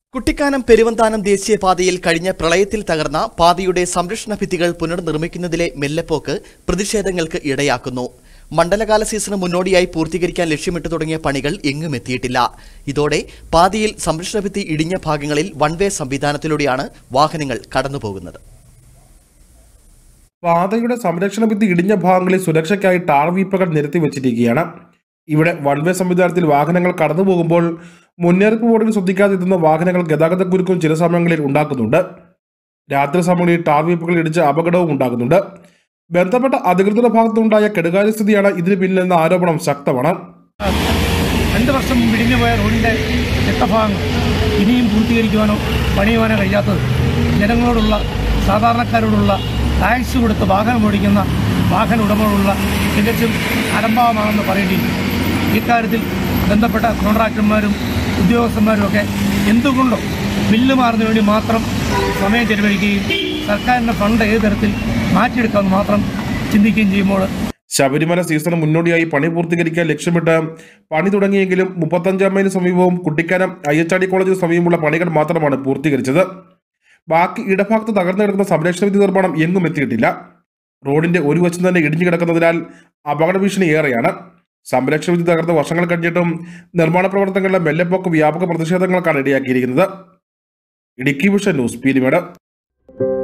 കുട്ടിക്കാനം പെരുവന്താനം ദേശീയപാതയിൽ കഴിഞ്ഞ പ്രളയത്തിൽ തകർന്ന പാതയുടെ സംരക്ഷണ ഭിത്തികൾ പുനർനിർമ്മിക്കുന്നതിലെ മെല്ലെപ്പോക്ക് പ്രതിഷേധങ്ങൾക്ക് ഇടയാക്കുന്നു മണ്ഡലകാല സീസണ് മുന്നോടിയായി പൂർത്തീകരിക്കാൻ ലക്ഷ്യമിട്ട് തുടങ്ങിയ പണികൾ എങ്ങും എത്തിയിട്ടില്ല ഇതോടെ പാതയിൽ സംരക്ഷണ ഭിത്തി ഇടിഞ്ഞ ഭാഗങ്ങളിൽ വൺ വേ സംവിധാനത്തിലൂടെയാണ് വാഹനങ്ങൾ കടന്നുപോകുന്നത് പാതയുടെ സംരക്ഷണ ഭിത്തി ഇടിഞ്ഞ ഭാഗങ്ങളിൽ സുരക്ഷയ്ക്കായി ടാർ വീപ്പകൾ നിരത്തി വെച്ചിരിക്കുകയാണ് ഇവിടെ വൺ വേ സംവിധാനത്തിൽ വാഹനങ്ങൾ കടന്നു പോകുമ്പോൾ മുന്നറിയിപ്പ് ബോർഡിൽ ശ്രദ്ധിക്കാതെ എത്തുന്ന വാഹനങ്ങൾ ഗതാഗതക്കുരുക്കും ചില സമയങ്ങളിൽ ഉണ്ടാക്കുന്നുണ്ട് രാത്രി സമയങ്ങളിൽ ടാർ വീപ്പുകൾ ഇടിച്ച് അപകടവും ഉണ്ടാകുന്നുണ്ട് ബന്ധപ്പെട്ട അധികൃതരുടെ ഭാഗത്തുണ്ടായ കെടുകാര്യസ്ഥിതിയാണ് ഇതിന് പിന്നിലെന്ന ആരോപണം ശക്തമാണ് രണ്ട് വർഷം പിടിഞ്ഞു പോയ റോഡിൻ്റെ ചെക്കഭാഗങ്ങൾ ഇനിയും പൂർത്തീകരിക്കുവാനോ പണിയുവാനോ കഴിയാത്തത് ജനങ്ങളോടുള്ള സാധാരണക്കാരോടുള്ള ടാക്സ് കൊടുത്ത് വാഹനം ഓടിക്കുന്ന വാഹന ഉടമകളുള്ള തികച്ചും അലംഭാവമാണെന്ന് പറയേണ്ടിയിരിക്കുന്നു ഇക്കാര്യത്തിൽ ബന്ധപ്പെട്ട കോൺട്രാക്ടർമാരും ഉദ്യോഗസ്ഥന്മാരും ഒക്കെ എന്തുകൊണ്ടോ ബില്ല് മാറുന്നതിന് വേണ്ടി മാത്രം സമയം ചെലവഴിക്കുകയും സർക്കാരിൻ്റെ ഫണ്ട് ഏത് തരത്തിൽ മാറ്റിയെടുക്കാമെന്ന് മാത്രം ചിന്തിക്കുകയും ചെയ്യുമ്പോൾ ശബരിമല സീസണ് മുന്നോടിയായി പണി പൂർത്തീകരിക്കാൻ ലക്ഷ്യമിട്ട് പണി തുടങ്ങിയെങ്കിലും മുപ്പത്തഞ്ചാം മൈലിന് സമീപവും കുട്ടിക്കാനം അയ്യച്ചാടി കോളേജിന് സമീപമുള്ള പണികൾ മാത്രമാണ് പൂർത്തീകരിച്ചത് ബാക്കി ഇടഭാഗത്ത് തകർന്നു കിടക്കുന്ന സംരക്ഷണ വിധി നിർമ്മാണം എങ്ങും എത്തിയിട്ടില്ല റോഡിന്റെ ഒരു വശം തന്നെ ഇടിഞ്ഞു കിടക്കുന്നതിനാൽ അപകട ഭീഷണി ഏറെയാണ് സംരക്ഷണ വിധി തകർന്ന് വർഷങ്ങൾ കഴിഞ്ഞിട്ടും നിർമ്മാണ പ്രവർത്തനങ്ങളുടെ മെല്ലെപ്പോക്ക് വ്യാപക പ്രതിഷേധങ്ങൾക്കാണ് ഇടയാക്കിയിരിക്കുന്നത് ഇടുക്കി വിഷൻ ന്യൂസ് പീരിമേഡ്